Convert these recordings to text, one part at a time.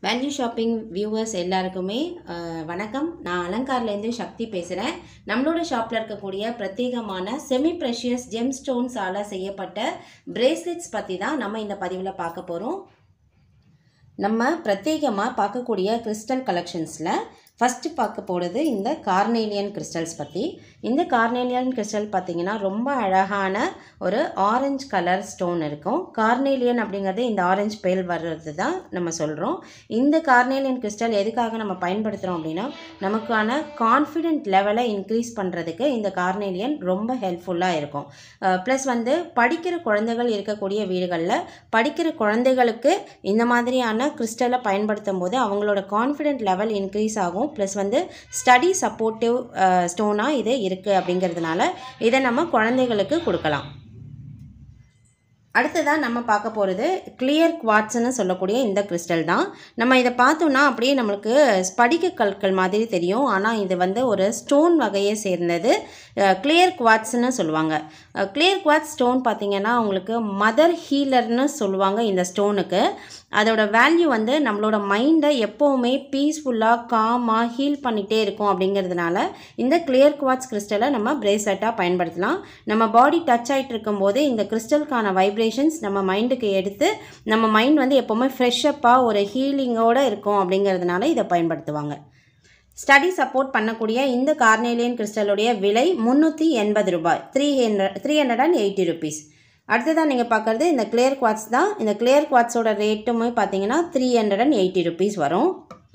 value shopping viewers எல்லாருக்குமே அஹ், வணக்கம் நான் அலங்கார்லேருந்து சக்தி பேசுகிறேன் நம்மளோட ஷாப்பில் இருக்கக்கூடிய பிரத்யேகமான செமி ப்ரெஷியஸ் ஜெம் ஸ்டோன்ஸால் செய்யப்பட்ட பிரேஸ்லெட்ஸ் பற்றி தான் நம்ம இந்த பதிவில் பார்க்க போகிறோம் நம்ம பிரத்யேகமாக பார்க்கக்கூடிய கிறிஸ்டல் கலெக்ஷன்ஸில் ஃபஸ்ட்டு பார்க்க போகிறது இந்த கார்னேலியன் கிறிஸ்டல்ஸ் பற்றி இந்த கார்னேலியன் கிறிஸ்டல் பார்த்திங்கன்னா ரொம்ப அழகான ஒரு ஆரஞ்சு கலர் ஸ்டோன் இருக்கும் கார்னேலியன் அப்படிங்கிறது இந்த ஆரஞ்சு பேல் வர்றது தான் நம்ம சொல்கிறோம் இந்த கார்னேலியன் கிறிஸ்டல் எதுக்காக நம்ம பயன்படுத்துகிறோம் அப்படின்னா நமக்கான கான்ஃபிடென்ட் லெவலை இன்க்ரீஸ் பண்ணுறதுக்கு இந்த கார்னேலியன் ரொம்ப ஹெல்ப்ஃபுல்லாக இருக்கும் ப்ளஸ் வந்து படிக்கிற குழந்தைகள் இருக்கக்கூடிய வீடுகளில் படிக்கிற குழந்தைகளுக்கு இந்த மாதிரியான கிறிஸ்டலை பயன்படுத்தும் போது அவங்களோட கான்ஃபிடென்ட் லெவல் இன்க்ரீஸ் ஆகும் ப்ளஸ் வந்து ஸ்டடி சப்போர்ட்டிவ் ஸ்டோனாக இது இருக்குது அப்படிங்கிறதுனால இதை நம்ம குழந்தைகளுக்கு கொடுக்கலாம் அடுத்ததாக நம்ம பார்க்க போகிறது கிளியர் குவாட்ஸ்னு சொல்லக்கூடிய இந்த கிறிஸ்டல் தான் நம்ம இதை பார்த்தோம்னா அப்படியே நம்மளுக்கு ஸ்படிக கற்கள் மாதிரி தெரியும் ஆனால் இது வந்து ஒரு ஸ்டோன் வகையை சேர்ந்தது கிளியர் குவாட்ஸ்னு சொல்லுவாங்க கிளியர் குவாட்ஸ் ஸ்டோன் பார்த்திங்கன்னா உங்களுக்கு மதர் ஹீலர்னு சொல்லுவாங்க இந்த ஸ்டோனுக்கு அதோட வேல்யூ வந்து நம்மளோட மைண்டை எப்போவுமே பீஸ்ஃபுல்லாக காமாக ஹீல் பண்ணிகிட்டே இருக்கும் அப்படிங்கிறதுனால இந்த கிளியர் குவாட்ஸ் கிறிஸ்டலை நம்ம பிரேஸ்லெட்டாக பயன்படுத்தலாம் நம்ம பாடி டச் ஆகிட்டு இருக்கும்போது இந்த கிறிஸ்டலுக்கான வைப்ரேஷன்ஸ் நம்ம மைண்டுக்கு எடுத்து நம்ம மைண்ட் வந்து எப்போவுமே ஃப்ரெஷ்ஷப்பாக ஒரு ஹீலிங்கோடு இருக்கும் அப்படிங்கிறதுனால இதை பயன்படுத்துவாங்க ஸ்டடி சப்போர்ட் பண்ணக்கூடிய இந்த கார்னேலியன் கிறிஸ்டலுடைய விலை முந்நூற்றி எண்பது ரூபாய் three hundred three hundred and eighty rupees அடுத்ததாக நீங்கள் பார்க்குறது இந்த கிளியர் குவாட்ஸ் தான் இந்த கிளியர் குவாட்ஸோட ரேட்டுமே பார்த்தீங்கன்னா three hundred and eighty rupees வரும்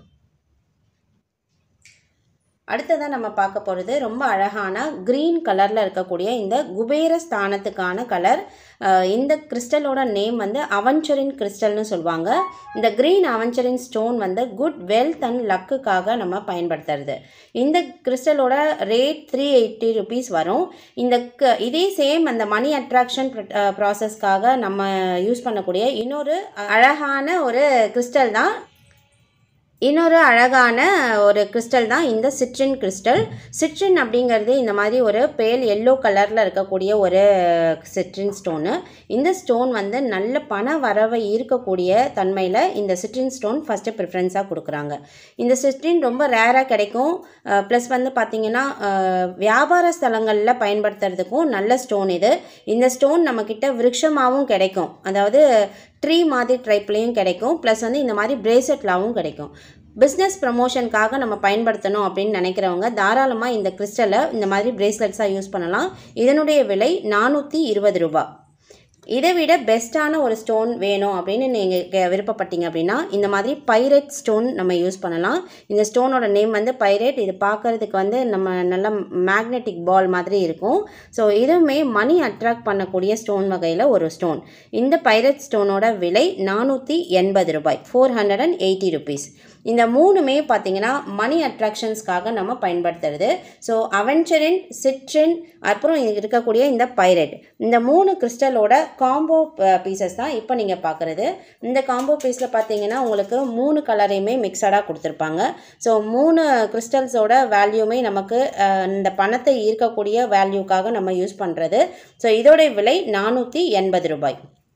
அடுத்ததாக நம்ம பார்க்க போகிறது ரொம்ப அழகான க்ரீன் கலரில் இருக்கக்கூடிய இந்த குபேர ஸ்தானத்துக்கான கலர் இந்த கிறிஸ்டலோட நேம் வந்து அவஞ்சரின் கிறிஸ்டல்னு சொல்லுவாங்க இந்த க்ரீன் அவஞ்சரின் ஸ்டோன் வந்து குட் வெல்த் அண்ட் லக்குக்காக நம்ம பயன்படுத்துறது இந்த கிறிஸ்டலோட ரேட் த்ரீ எயிட்டி ருபீஸ் வரும் இந்த க இதே சேம் அந்த மணி அட்ராக்ஷன் ப்ராசஸ்க்காக நம்ம யூஸ் பண்ணக்கூடிய இன்னொரு அழகான ஒரு கிறிஸ்டல் தான் இன்னொரு அழகான ஒரு கிறிஸ்டல் தான் இந்த சிட்ரின் கிறிஸ்டல் சிட்ரின் அப்படிங்கிறது இந்த மாதிரி ஒரு பேல் எல்லோ கலரில் இருக்கக்கூடிய ஒரு சிட்ரின் ஸ்டோனு இந்த ஸ்டோன் வந்து நல்ல பண வரவை ஈர்க்கக்கூடிய தன்மையில் இந்த சிட்ரின் ஸ்டோன் ஃபஸ்ட்டு ப்ரிஃபரன்ஸாக கொடுக்குறாங்க இந்த சிட்ரின் ரொம்ப ரேராக கிடைக்கும் ப்ளஸ் வந்து பார்த்திங்கன்னா வியாபார ஸ்தலங்களில் பயன்படுத்துறதுக்கும் நல்ல ஸ்டோன் இது இந்த ஸ்டோன் நம்மக்கிட்ட விருட்சமாகவும் கிடைக்கும் அதாவது ட்ரீ மாதிரி ட்ரைப்லேயும் கிடைக்கும் ப்ளஸ் வந்து இந்த மாதிரி பிரேஸ்லெட்லாவும் கிடைக்கும் பிஸ்னஸ் ப்ரமோஷனுக்காக நம்ம பயன்படுத்தணும் அப்படின்னு நினைக்கிறவங்க தாராளமாக இந்த கிறிஸ்டலை இந்த மாதிரி பிரேஸ்லெட்ஸாக யூஸ் பண்ணலாம் இதனுடைய விலை நானூற்றி இருபது ரூபா இதை விட பெஸ்ட்டான ஒரு ஸ்டோன் வேணும் அப்படின்னு நீங்கள் விருப்பப்பட்டீங்க அப்படின்னா இந்த மாதிரி பைரேட் ஸ்டோன் நம்ம யூஸ் பண்ணலாம் இந்த ஸ்டோனோட நேம் வந்து பைரேட் இது பார்க்குறதுக்கு வந்து நம்ம நல்ல மேக்னெட்டிக் பால் மாதிரி இருக்கும் ஸோ இதுவுமே மணி அட்ராக்ட் பண்ணக்கூடிய ஸ்டோன் வகையில் ஒரு ஸ்டோன் இந்த பைரேட் ஸ்டோனோட விலை நானூற்றி எண்பது ரூபாய் four hundred and eighty rupees இந்த மூணுமே பார்த்தீங்கன்னா மணி அட்ராக்ஷன்ஸ்க்காக நம்ம பயன்படுத்துறது ஸோ அவென்ச்சரின் சிட்ரின் அப்புறம் இருக்கக்கூடிய இந்த பைரட் இந்த மூணு கிறிஸ்டலோட காம்போ பீசஸ் தான் இப்போ நீங்கள் பார்க்குறது இந்த காம்போ பீஸில் பார்த்தீங்கன்னா உங்களுக்கு மூணு கலரையுமே மிக்சடாக கொடுத்துருப்பாங்க ஸோ மூணு கிறிஸ்டல்ஸோட வேல்யூமே நமக்கு இந்த பணத்தை ஈர்க்கக்கூடிய வேல்யூக்காக நம்ம யூஸ் பண்ணுறது ஸோ இதோடைய விலை நானூற்றி எண்பது ரூபாய்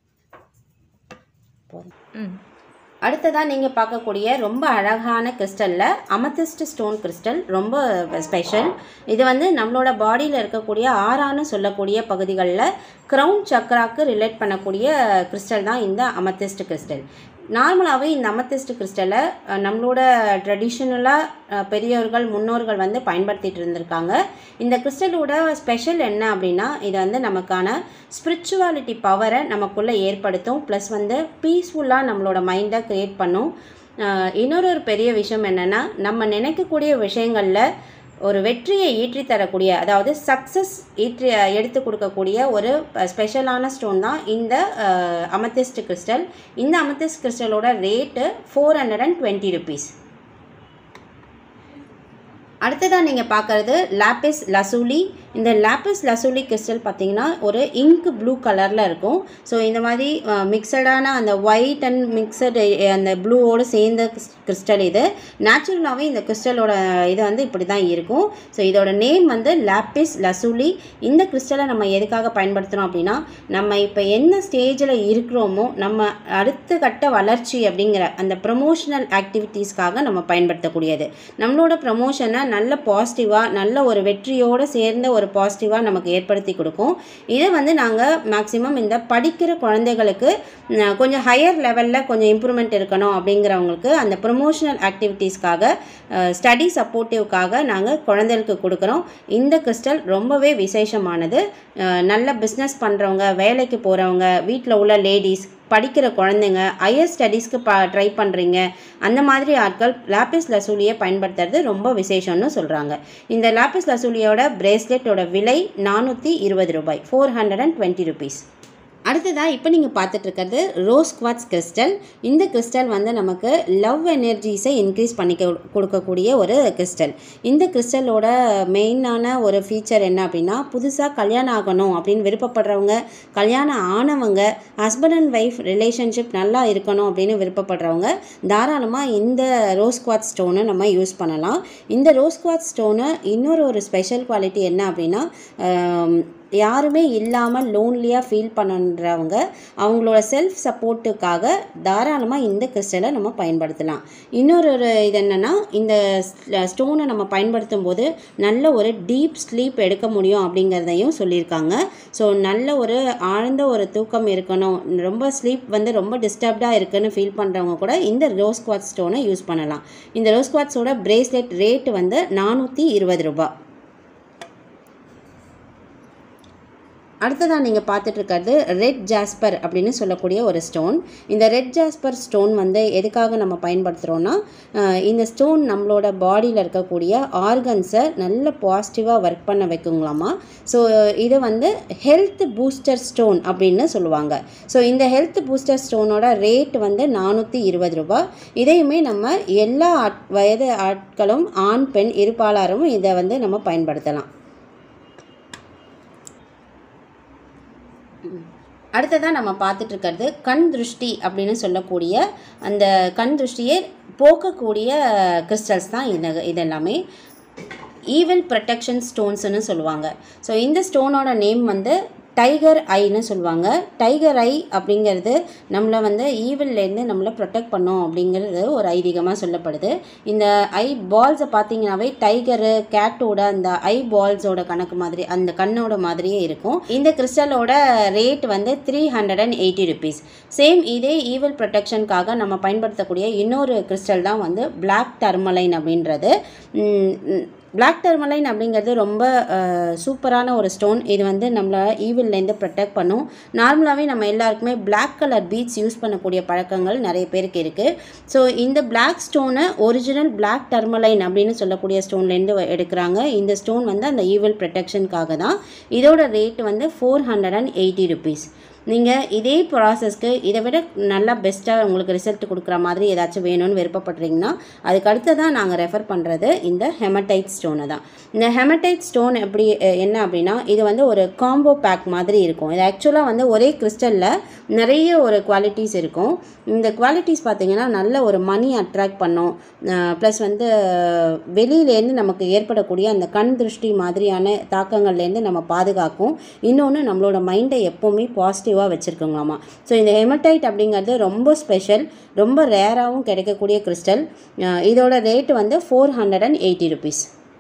அடுத்ததாக நீங்கள் பார்க்கக்கூடிய ரொம்ப அழகான கிறிஸ்டலில் அமத்திஸ்ட் ஸ்டோன் கிறிஸ்டல் ரொம்ப ஸ்பெஷல் இது வந்து நம்மளோட பாடியில் இருக்கக்கூடிய ஆறான சொல்லக்கூடிய பகுதிகளில் க்ரௌன் சக்கராக்கு ரிலேட் பண்ணக்கூடிய கிறிஸ்டல் தான் இந்த அமத்திஸ்ட் கிறிஸ்டல் நார்மலாகவே இந்த அமத்திஸ்ட் கிறிஸ்டலை நம்மளோட ட்ரெடிஷ்னலாக பெரியவர்கள் முன்னோர்கள் வந்து பயன்படுத்திகிட்டு இருந்திருக்காங்க இந்த கிறிஸ்டலோட ஸ்பெஷல் என்ன அப்படின்னா இது வந்து நமக்கான ஸ்பிரிச்சுவாலிட்டி பவரை நமக்குள்ளே ஏற்படுத்தும் ப்ளஸ் வந்து பீஸ்ஃபுல்லாக நம்மளோட மைண்டை க்ரியேட் பண்ணும் இன்னொரு ஒரு பெரிய விஷயம் என்னென்னா நம்ம நினைக்கக்கூடிய விஷயங்களில் ஒரு வெற்றியை ஈற்றி தரக்கூடிய அதாவது சக்ஸஸ் ஈற்றி எடுத்து கொடுக்கக்கூடிய ஒரு ஸ்பெஷலான ஸ்டோன் தான் இந்த அமத்திஸ்ட் கிறிஸ்டல் இந்த அமத்திஸ்ட் கிறிஸ்டலோட rate four hundred and twenty rupees அடுத்ததாக நீங்கள் பார்க்குறது லாப்பிஸ் லசூலி இந்த லாப்பிஸ் லசூலி கிறிஸ்டல் பார்த்தீங்கன்னா ஒரு இங்க் ப்ளூ கலரில் இருக்கும் ஸோ இந்த மாதிரி மிக்சடான அந்த ஒயிட் அண்ட் மிக்சடு அந்த ப்ளூவோடு சேர்ந்த கிறிஸ்டல் இது நேச்சுரலாகவே இந்த கிறிஸ்டலோட இது வந்து இப்படி தான் இருக்கும் ஸோ இதோட நேம் வந்து லாப்பிஸ் லசூலி இந்த கிறிஸ்டலை நம்ம எதுக்காக பயன்படுத்துகிறோம் அப்படின்னா நம்ம இப்போ என்ன ஸ்டேஜில் இருக்கிறோமோ நம்ம அடுத்த கட்ட வளர்ச்சி அப்படிங்கிற அந்த ப்ரமோஷனல் ஆக்டிவிட்டீஸ்க்காக நம்ம பயன்படுத்தக்கூடியது நம்மளோட ப்ரமோஷனை நல்ல பாசிட்டிவாக நல்ல ஒரு வெற்றியோடு சேர்ந்த ஒரு பாசிட்டிவாக நமக்கு ஏற்படுத்தி கொடுக்கும் இதை வந்து நாங்கள் மேக்ஸிமம் இந்த படிக்கிற குழந்தைகளுக்கு ம், கொஞ்சம் ஹையர் லெவலில் கொஞ்சம் இம்ப்ரூவ்மெண்ட் இருக்கணும் அப்படிங்கிறவங்களுக்கு அந்த ப்ரொமோஷனல் ஆக்டிவிட்டீஸ்க்காக ஸ்டடி சப்போர்ட்டிவ்க்காக நாங்கள் குழந்தைகளுக்கு கொடுக்குறோம் இந்த கிறிஸ்டல் ரொம்பவே விசேஷமானது அஹ், நல்ல பிஸ்னஸ் பண்ணுறவங்க வேலைக்கு போகிறவங்க வீட்டில் உள்ள லேடிஸ் படிக்கிற குழந்தைங்க ஹையர் ஸ்டடீஸ்க்கு ப ட்ரை பண்ணுறீங்க அந்த மாதிரி ஆட்கள் லாப்பிஸ் லசூலியை பயன்படுத்துறது ரொம்ப விசேஷம்னு சொல்கிறாங்க இந்த லாப்பிஸ் லசூலியோட பிரேஸ்லெட்டோட விலை நானூற்றி இருபது ரூபாய் four hundred and twenty rupees அடுத்ததாக இப்போ நீங்கள் பார்த்துட்டு இருக்கிறது ரோஸ் குவாட்ஸ் கிறிஸ்டல் இந்த கிறிஸ்டல் வந்து நமக்கு லவ் எனர்ஜிஸை இன்க்ரீஸ் பண்ணி கொ- கொடுக்கக்கூடிய ஒரு கிறிஸ்டல் இந்த கிறிஸ்டலோட மெயினான ஒரு ஃபீச்சர் என்ன அப்படின்னா புதுசாக கல்யாணம் ஆகணும் அப்படின்னு விருப்பப்படுறவங்க கல்யாணம் ஆனவங்க ஹஸ்பண்ட் அண்ட் ஒய்ஃப் ரிலேஷன்ஷிப் நல்லா இருக்கணும் அப்படின்னு விருப்பப்படுறவங்க தாராளமாக இந்த ரோஸ் குவாட்ஸ் ஸ்டோனை நம்ம யூஸ் பண்ணலாம் இந்த ரோஸ் குவாட்ஸ் ஸ்டோனு இன்னொரு ஒரு ஸ்பெஷல் குவாலிட்டி என்ன அப்படின்னா ஆம், யாருமே இல்லாமல் லோன்லியாக ஃபீல் பண்ணுறவங்க அவங்களோட செல்ஃப் சப்போர்ட்டுக்காக தாராளமாக இந்த கிறிஸ்டலை நம்ம பயன்படுத்தலாம் இன்னொரு ஒரு இது என்னென்னா இந்த ஸ்டோனை நம்ம பயன்படுத்தும் போது நல்ல ஒரு டீப் ஸ்லீப் எடுக்க முடியும் அப்படிங்கிறதையும் சொல்லியிருக்காங்க ஸோ நல்ல ஒரு ஆழ்ந்த ஒரு தூக்கம் இருக்கணும் ரொம்ப ஸ்லீப் வந்து ரொம்ப டிஸ்டர்ப்டாக இருக்குன்னு ஃபீல் பண்ணுறவங்க கூட இந்த ரோஸ் குவாட்ஸ் ஸ்டோனை யூஸ் பண்ணலாம் இந்த ரோஸ் குவாட்ஸோட பிரேஸ்லெட் ரேட் வந்து நானூற்றி இருபது ரூபாய் அடுத்ததாக நீங்கள் பார்த்துட்டு இருக்கிறது ரெட் ஜாஸ்பர் அப்படின்னு சொல்லக்கூடிய ஒரு ஸ்டோன் இந்த ரெட் ஜாஸ்பர் ஸ்டோன் வந்து எதுக்காக நம்ம பயன்படுத்துகிறோன்னா அஹ், இந்த ஸ்டோன் நம்மளோட பாடியில் இருக்கக்கூடிய ஆர்கன்ஸை நல்ல பாசிட்டிவாக ஒர்க் பண்ண வைக்குங்களாமா ஸோ இது வந்து ஹெல்த் பூஸ்டர் ஸ்டோன் அப்படின்னு சொல்லுவாங்க ஸோ இந்த ஹெல்த் பூஸ்டர் ஸ்டோனோட ரேட் வந்து நானூற்றி இருபது ரூபாய் இதையுமே நம்ம எல்லா ஆட் வயது ஆட்களும் ஆண் பெண் இருப்பாளரும் இதை வந்து நம்ம பயன்படுத்தலாம் அடுத்ததாக நம்ம பார்த்துட்டு இருக்கிறது கண் திருஷ்டி அப்படின்னு சொல்லக்கூடிய அந்த கண் திருஷ்டியை போக்கக்கூடிய கிறிஸ்டல்ஸ் தான் இது இதெல்லாமே ஈவில் ப்ரொடெக்ஷன் ஸ்டோன்ஸ்னு சொல்லுவாங்க ஸோ இந்த ஸ்டோனோட நேம் வந்து டைகர் ஐன்னு சொல்லுவாங்க டைகர் ஐ அப்படிங்கிறது நம்மளை வந்து ஈவில்லேருந்து நம்மளை ப்ரொடெக்ட் பண்ணோம் அப்படிங்கிறது ஒரு ஐதீகமாக சொல்லப்படுது இந்த ஐ பால்ஸை பார்த்தீங்கன்னாவே டைகரு கேட்டோட அந்த ஐ பால்ஸோட கணக்கு மாதிரி அந்த கண்ணோட மாதிரியே இருக்கும் இந்த கிறிஸ்டலோட ரேட் வந்து three hundred and eighty rupees same இதே ஈவில் ப்ரொடெக்ஷனுக்காக நம்ம பயன்படுத்தக்கூடிய இன்னொரு கிறிஸ்டல் தான் வந்து பிளாக் டர்மலைன் அப்படின்றது பிளாக் டர்மலைன் அப்படிங்கிறது ரொம்ப அஹ், சூப்பரான ஒரு ஸ்டோன் இது வந்து நம்மளை ஈவில்லேருந்து ப்ரொடெக்ட் பண்ணும் நார்மலாகவே நம்ம எல்லாருக்குமே பிளாக் கலர் பீட்ஸ் யூஸ் பண்ணக்கூடிய பழக்கங்கள் நிறைய பேருக்கு இருக்குது ஸோ இந்த பிளாக் ஸ்டோனை ஒரிஜினல் பிளாக் டர்மலைன் அப்படின்னு சொல்லக்கூடிய ஸ்டோன்லேருந்து எடுக்கிறாங்க இந்த ஸ்டோன் வந்து அந்த ஈவில் ப்ரொடெக்ஷனுக்காக தான் இதோட ரேட் வந்து four hundred and eighty rupees நீங்கள் இதே ப்ராசஸ்க்கு இதை விட நல்லா பெஸ்ட்டாக உங்களுக்கு ரிசல்ட் கொடுக்குற மாதிரி ஏதாச்சும் வேணும்னு விருப்பப்படுறீங்கன்னா அதுக்கு அடுத்ததான் நாங்கள் ரெஃபர் பண்ணுறது இந்த ஹெமடைட் ஸ்டோனை தான் இந்த ஹெமடைட் ஸ்டோன் எப்படி அஹ், என்ன அப்படின்னா இது வந்து ஒரு காம்போ பேக் மாதிரி இருக்கும் இது ஆக்சுவலாக வந்து ஒரே கிறிஸ்டலில் நிறைய ஒரு குவாலிட்டிஸ் இருக்கும் இந்த குவாலிட்டிஸ் பார்த்தீங்கன்னா நல்ல ஒரு மணி அட்ராக்ட் பண்ணும் ப்ளஸ் வந்து அஹ், வெளியிலேருந்து நமக்கு ஏற்படக்கூடிய அந்த கண் திருஷ்டி மாதிரியான தாக்கங்கள்லேருந்து நம்ம பாதுகாக்கும் இன்னொன்று நம்மளோட மைண்டை எப்போவுமே பாசிட்டிவாக வச்சுருக்குங்களாமா ஸோ இந்த ஹெமடைட் அப்படிங்கிறது ரொம்ப ஸ்பெஷல் ரொம்ப ரேராகவும் கிடைக்கக்கூடிய கிறிஸ்டல் இதோட ரேட் வந்து four hundred and eighty rupees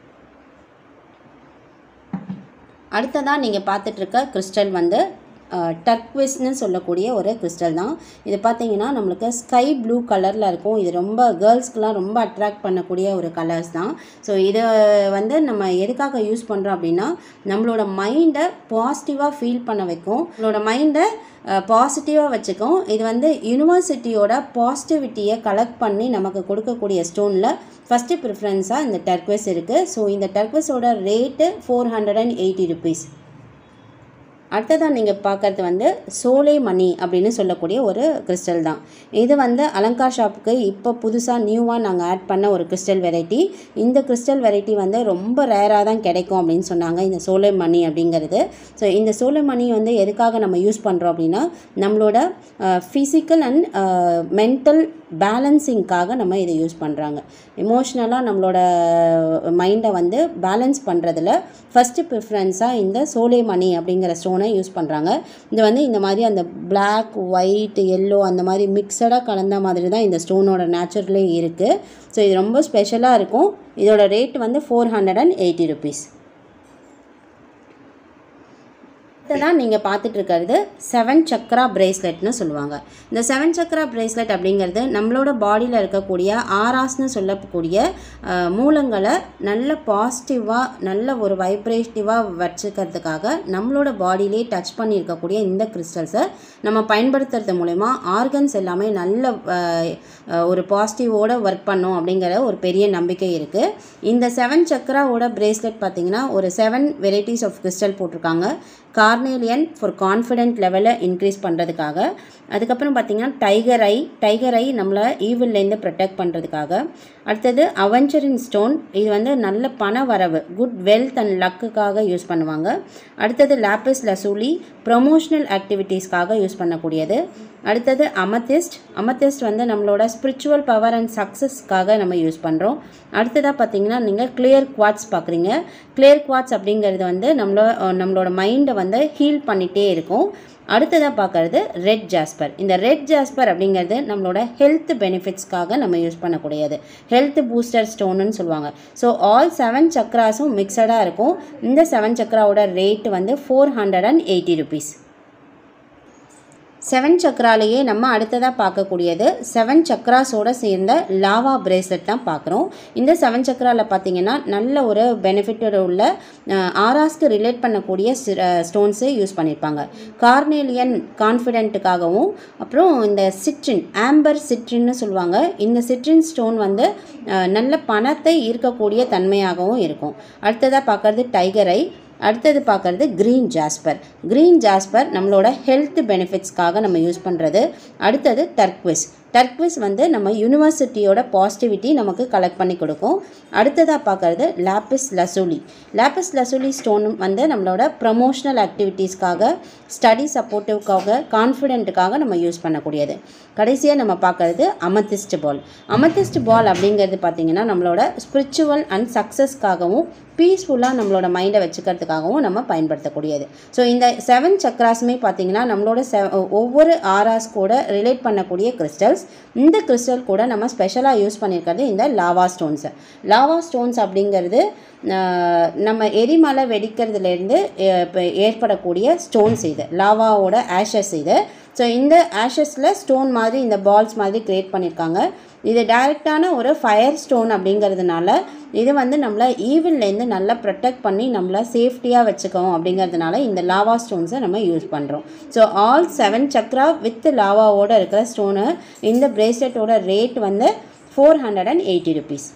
அடுத்ததாக நீங்கள் பார்த்துட்ருக்க கிறிஸ்டல் வந்து டர்க்விஸ்னு சொல்லக்கூடிய ஒரு கிறிஸ்டல் தான் இது பார்த்தீங்கன்னா நம்மளுக்கு ஸ்கை ப்ளூ கலரில் இருக்கும் இது ரொம்ப கேர்ள்ஸ்க்குலாம் ரொம்ப அட்ராக்ட் பண்ணக்கூடிய ஒரு கலர்ஸ் தான் ஸோ இதை வந்து நம்ம எதுக்காக யூஸ் பண்ணுறோம் அப்படின்னா நம்மளோட மைண்டை பாசிட்டிவாக ஃபீல் பண்ண வைக்கும் நம்மளோட மைண்டை பாசிட்டிவாக வச்சுக்கும் இது வந்து யூனிவர்சிட்டியோட பாசிட்டிவிட்டியை கலெக்ட் பண்ணி நமக்கு கொடுக்கக்கூடிய ஸ்டோனில் ஃபஸ்ட்டு ப்ரிஃபரன்ஸாக இந்த டர்க்வஸ் இருக்குது ஸோ இந்த டர்க்வஸோட rate four hundred and eighty rupees அடுத்ததாக நீங்கள் பார்க்குறது வந்து சோலை மணி அப்படின்னு சொல்லக்கூடிய ஒரு கிறிஸ்டல் தான் இது வந்து அலங்கார் ஷாப்புக்கு இப்போ புதுசாக நியூவாக நாங்கள் ஆட் பண்ண ஒரு கிறிஸ்டல் வெரைட்டி இந்த கிறிஸ்டல் வெரைட்டி வந்து ரொம்ப ரேராக தான் கிடைக்கும் அப்படின்னு சொன்னாங்க இந்த சோலை மணி அப்படிங்கிறது ஸோ இந்த சோலை மணி வந்து எதுக்காக நம்ம யூஸ் பண்ணுறோம் அப்படின்னா நம்மளோட ஃபிசிக்கல் அண்ட் மென்டல் பேலன்சிங்க்காக நம்ம இதை யூஸ் பண்ணுறாங்க எமோஷ்னலாக நம்மளோட மைண்டை வந்து பேலன்ஸ் பண்ணுறதுல ஃபஸ்ட்டு ப்ரிஃபரன்ஸாக இந்த சோலை மணி அப்படிங்கிற ஸ்டோனை யூஸ் பண்ணுறாங்க இது வந்து இந்த மாதிரி அந்த பிளாக் ஒயிட் எல்லோ அந்த மாதிரி மிக்சடாக கலந்த மாதிரி தான் இந்த ஸ்டோனோட நேச்சுரலே இருக்குது ஸோ இது ரொம்ப ஸ்பெஷலாக இருக்கும் இதோட ரேட் வந்து four hundred and eighty rupees தான் நீங்கள் பார்த்துட்டு இருக்கிறது செவன் சக்ரா பிரேஸ்லெட்னு சொல்லுவாங்க இந்த செவன் சக்ரா பிரேஸ்லெட் அப்படிங்கிறது நம்மளோட பாடியில் இருக்கக்கூடிய ஆராஸ்னு சொல்லக்கூடிய அஹ், மூலங்களை நல்ல பாசிட்டிவாக நல்ல ஒரு வைப்ரேட்டிவாக வச்சுக்கிறதுக்காக நம்மளோட பாடியிலே டச் பண்ணியிருக்கக்கூடிய இந்த கிறிஸ்டல்ஸை நம்ம பயன்படுத்துறது மூலயமா ஆர்கன்ஸ் எல்லாமே நல்ல அஹ், அஹ், ஒரு பாசிட்டிவோட ஒர்க் பண்ணும் அப்படிங்கிற ஒரு பெரிய நம்பிக்கை இருக்குது இந்த செவன் சக்ராவோட பிரேஸ்லெட் பார்த்தீங்கன்னா ஒரு செவன் வெரைட்டிஸ் ஆஃப் கிறிஸ்டல் போட்டிருக்காங்க கார்னேலியன் ஃபார் கான்ஃபிடென்ட் லெவலை இன்க்ரீஸ் பண்ணுறதுக்காக அதுக்கப்புறம் பார்த்தீங்கன்னா டைகர் ஐ டைகர் ஐ நம்மளை ஈவில்லேருந்து ப்ரொடெக்ட் பண்ணுறதுக்காக அடுத்தது அவெஞ்சரின் ஸ்டோன் இது வந்து நல்ல பண வரவு குட் வெல்த் அண்ட் லக்குக்காக யூஸ் பண்ணுவாங்க அடுத்தது லாப்பிஸ் லசூலி ப்ரொமோஷனல் ஆக்டிவிட்டீஸ்க்காக யூஸ் பண்ணக்கூடியது அடுத்தது அமத்திஸ்ட் அமத்திஸ்ட் வந்து நம்மளோட ஸ்பிரிச்சுவல் பவர் அண்ட் சக்ஸஸ்க்காக நம்ம யூஸ் பண்ணுறோம் அடுத்ததாக பார்த்தீங்கன்னா நீங்கள் கிளியர் குவாட்ஸ் பார்க்குறீங்க கிளியர் குவாட்ஸ் அப்படிங்கிறது வந்து நம்மளோ நம்மளோட மைண்டை வந்து ஹீல் பண்ணிகிட்டே இருக்கும் அடுத்ததாக பார்க்குறது ரெட் ஜாஸ்பர் இந்த ரெட் ஜாஸ்பர் அப்படிங்கிறது நம்மளோட ஹெல்த் பெனிஃபிட்ஸ்க்காக நம்ம யூஸ் பண்ணக்கூடியது ஹெல்த் பூஸ்டர் ஸ்டோனுன்னு சொல்லுவாங்க ஸோ ஆல் செவன் சக்ராஸும் மிக்சடாக இருக்கும் இந்த செவன் சக்ராவோட ரேட் வந்து four hundred and eighty rupees seven சக்ராலேயே நம்ம அடுத்ததாக பார்க்கக்கூடியது செவன் சக்ராஸோட சேர்ந்த லாவா பிரேஸ்லெட் தான் பார்க்குறோம் இந்த செவன் சக்ராவில் பார்த்தீங்கன்னா நல்ல ஒரு பெனிஃபிட்டோட உள்ள அஹ், ஆராஸ்க்கு ரிலேட் பண்ணக்கூடிய ஸ்டோன்ஸு யூஸ் பண்ணியிருப்பாங்க கார்னேலியன் கான்ஃபிடென்ட்டுக்காகவும் அப்புறம் இந்த சிட்ரின் ஆம்பர் சிட்ரின்னு சொல்லுவாங்க இந்த சிட்ரின் ஸ்டோன் வந்து அஹ், நல்ல பணத்தை ஈர்க்கக்கூடிய தன்மையாகவும் இருக்கும் அடுத்ததாக பார்க்குறது டைகரை அடுத்தது பார்க்குறது க்ரீன் ஜாஸ்பர் க்ரீன் ஜாஸ்பர் நம்மளோட ஹெல்த் பெனிஃபிட்ஸ்க்காக நம்ம யூஸ் பண்ணுறது அடுத்தது டர்க்விஸ் டர்க்விஸ் வந்து நம்ம யூனிவர்சிட்டியோட பாசிட்டிவிட்டி நமக்கு கலெக்ட் பண்ணி கொடுக்கும் அடுத்ததாக பார்க்குறது lapis lazuli lapis lazuli stone வந்து நம்மளோட ப்ரமோஷனல் ஆக்டிவிட்டீஸ்க்காக ஸ்டடி சப்போர்ட்டிவ்க்காக கான்ஃபிடென்ட்டுக்காக நம்ம யூஸ் பண்ணக்கூடியது கடைசியாக நம்ம பார்க்குறது அமத்திஸ்ட் பால் அமத்திஸ்ட் பால் அப்படிங்கிறது பார்த்திங்கன்னா நம்மளோட ஸ்பிரிச்சுவல் அண்ட் சக்ஸஸ்க்காகவும் பீஸ்ஃபுல்லாக நம்மளோட மைண்டை வச்சுக்கிறதுக்காகவும் நம்ம பயன்படுத்தக்கூடியது ஸோ இந்த செவன் சக்ராஸுமே பார்த்தீங்கன்னா நம்மளோட செ ஒவ்வொரு ஆராஸ் கூட ரிலேட் பண்ணக்கூடிய கிறிஸ்டல்ஸ் இந்த கிறிஸ்டல் கூட நம்ம ஸ்பெஷலாக யூஸ் பண்ணியிருக்கிறது இந்த லாவா ஸ்டோன்ஸு லாவா ஸ்டோன்ஸ் அப்படிங்கிறது ஆஹ், நம்ம எரிமலை வெடிக்கிறதுலேருந்து இப்போ ஏற்படக்கூடிய ஸ்டோன்ஸ் இது லாவாவோட ஆஷஸ் இது ஸோ இந்த ஆஷஸில் ஸ்டோன் மாதிரி இந்த பால்ஸ் மாதிரி க்ரியேட் பண்ணியிருக்காங்க இது டைரெக்டான ஒரு ஃபயர் ஸ்டோன் அப்படிங்கிறதுனால இது வந்து நம்மளை ஈவில்லேருந்து நல்லா ப்ரொடெக்ட் பண்ணி நம்மளை சேஃப்டியாக வச்சுக்கோம் அப்படிங்கிறதுனால இந்த லாவா ஸ்டோன்ஸை நம்ம யூஸ் பண்ணுறோம் so all seven chakra with லாவாவோட இருக்கிற ஸ்டோனு இந்த பிரேஸ்லெட்டோட ரேட் வந்து four hundred and eighty rupees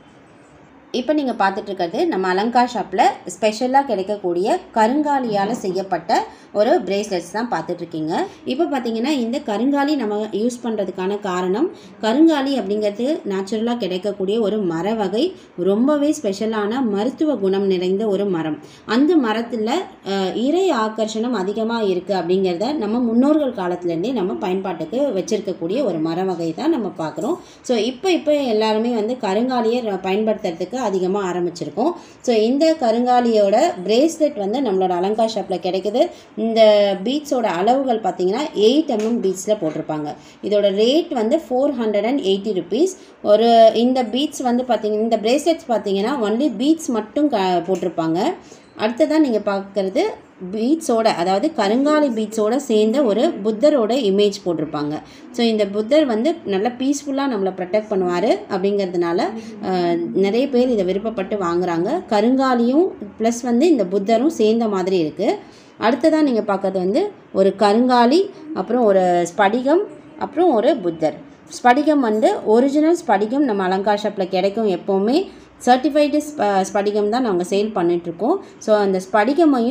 இப்போ நீங்கள் பார்த்துட்டு இருக்கிறது நம்ம அலங்கார் ஷாப்பில் ஸ்பெஷலாக கிடைக்கக்கூடிய கருங்காலியால் செய்யப்பட்ட ஒரு பிரேஸ்லெட்ஸ் தான் பார்த்துட்ருக்கீங்க இப்போ பார்த்தீங்கன்னா இந்த கருங்காலி நம்ம யூஸ் பண்ணுறதுக்கான காரணம் கருங்காலி அப்படிங்கிறது நேச்சுரலாக கிடைக்கக்கூடிய ஒரு மர வகை ரொம்பவே ஸ்பெஷலான மருத்துவ குணம் நிறைந்த ஒரு மரம் அந்த மரத்தில் அஹ், இறை ஆக்கர்ஷணம் அதிகமாக இருக்குது அப்படிங்கிறத நம்ம முன்னோர்கள் காலத்துலேருந்தே நம்ம பயன்பாட்டுக்கு வச்சிருக்கக்கூடிய ஒரு மர வகை தான் நம்ம பார்க்குறோம் ஸோ இப்போ இப்போ எல்லாருமே வந்து கருங்காலியை ர- பயன்படுத்துறதுக்கு அதிகமாக ஆரம்பிச்சிருக்கோம் ஸோ இந்த கருங்காலியோட பிரேஸ்லெட் வந்து நம்மளோட அலங்கார் ஷாப்பில் கிடைக்குது இந்த பீட்ஸோட அளவுகள் பார்த்தீங்கன்னா எயிட் எம்எம் பீட்ஸில் போட்டிருப்பாங்க இதோட ரேட் வந்து four hundred and eighty rupees ஒரு இந்த பீட்ஸ் வந்து பார்த்தீங்கன்னா இந்த பிரேஸ்லெட்ஸ் பார்த்தீங்கன்னா ஒன்லி பீட்ஸ் மட்டும் க போட்டிருப்பாங்க அடுத்ததான் நீங்கள் பார்க்குறது பீட்ஸோட அதாவது கருங்காலி பீட்ஸோட சேர்ந்த ஒரு புத்தரோட இமேஜ் போட்டிருப்பாங்க ஸோ இந்த புத்தர் வந்து நல்ல பீஸ்ஃபுல்லாக நம்மளை ப்ரொடெக்ட் பண்ணுவார் அப்படிங்கிறதுனால அஹ், நிறைய பேர் இதை விருப்பப்பட்டு வாங்குறாங்க கருங்காலியும் ப்ளஸ் வந்து இந்த புத்தரும் சேர்ந்த மாதிரி இருக்குது அடுத்ததாக நீங்கள் பார்க்கறது வந்து ஒரு கருங்காலி அப்புறம் ஒரு ஸ்படிகம் அப்புறம் ஒரு புத்தர் ஸ்படிகம் வந்து ஒரிஜினல் ஸ்படிகம் நம்ம அலங்கார் ஷாப்பில் கிடைக்கும் எப்போவுமே சர்டிஃபைடு ஸ்படிகம் தான் நாங்கள் சேல் பண்ணிகிட்ருக்கோம் ஸோ அந்த ஸ்படிகமையும்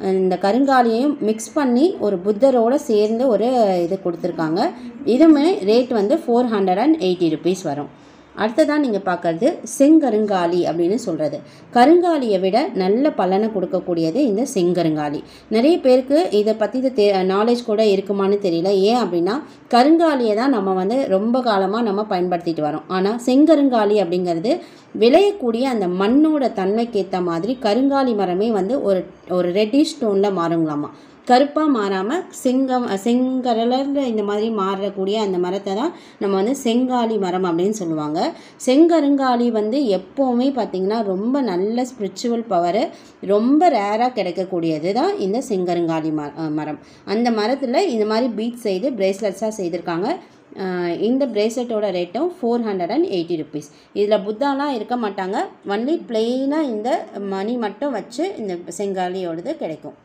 இந்த கருங்காலியையும் மிக்ஸ் பண்ணி ஒரு புத்தரோட சேர்ந்து ஒரு இது கொடுத்துருக்காங்க இதுவுமே ரேட் வந்து four hundred and eighty rupees வரும் அடுத்ததான் நீங்கள் பார்க்குறது செங்கருங்காலி அப்படின்னு சொல்கிறது கருங்காலியை விட நல்ல பலனை கொடுக்கக்கூடியது இந்த செங்கருங்காலி நிறைய பேருக்கு இதை பற்றி தெ நாலேஜ் கூட இருக்குமான்னு தெரியல ஏன் அப்படின்னா கருங்காலியை தான் நம்ம வந்து ரொம்ப காலமாக நம்ம பயன்படுத்திட்டு வரோம் ஆனால் செங்கருங்காலி அப்படிங்கிறது விளையக்கூடிய அந்த மண்ணோட தன்மைக்கு ஏற்ற மாதிரி கருங்காலி மரமே வந்து ஒரு ஒரு ரெட்டிஷ் டோனில் மாறுங்களாமா கருப்பாக மாறாமல் செங்கம் செங்கரலர்ல இந்த மாதிரி மாறக்கூடிய அந்த மரத்தை தான் நம்ம வந்து செங்காலி மரம் அப்படின்னு சொல்லுவாங்க செங்கருங்காலி வந்து எப்போவுமே பார்த்திங்கன்னா ரொம்ப நல்ல ஸ்பிரிச்சுவல் பவரு ரொம்ப ரேராக கிடைக்கக்கூடியது தான் இந்த செங்கருங்காலி ம அஹ் மரம் அந்த மரத்தில் இந்த மாதிரி பீட் செய்து பிரேஸ்லெட்ஸாக செய்திருக்காங்க அஹ் இந்த பிரேஸ்லெட்டோட ரேட்டும் four hundred and eighty rupees இதில் புத்தாலாம் இருக்க மாட்டாங்க ஒன்லி பிளெயினாக இந்த மணி மட்டும் வச்சு இந்த செங்காலியோடது கிடைக்கும்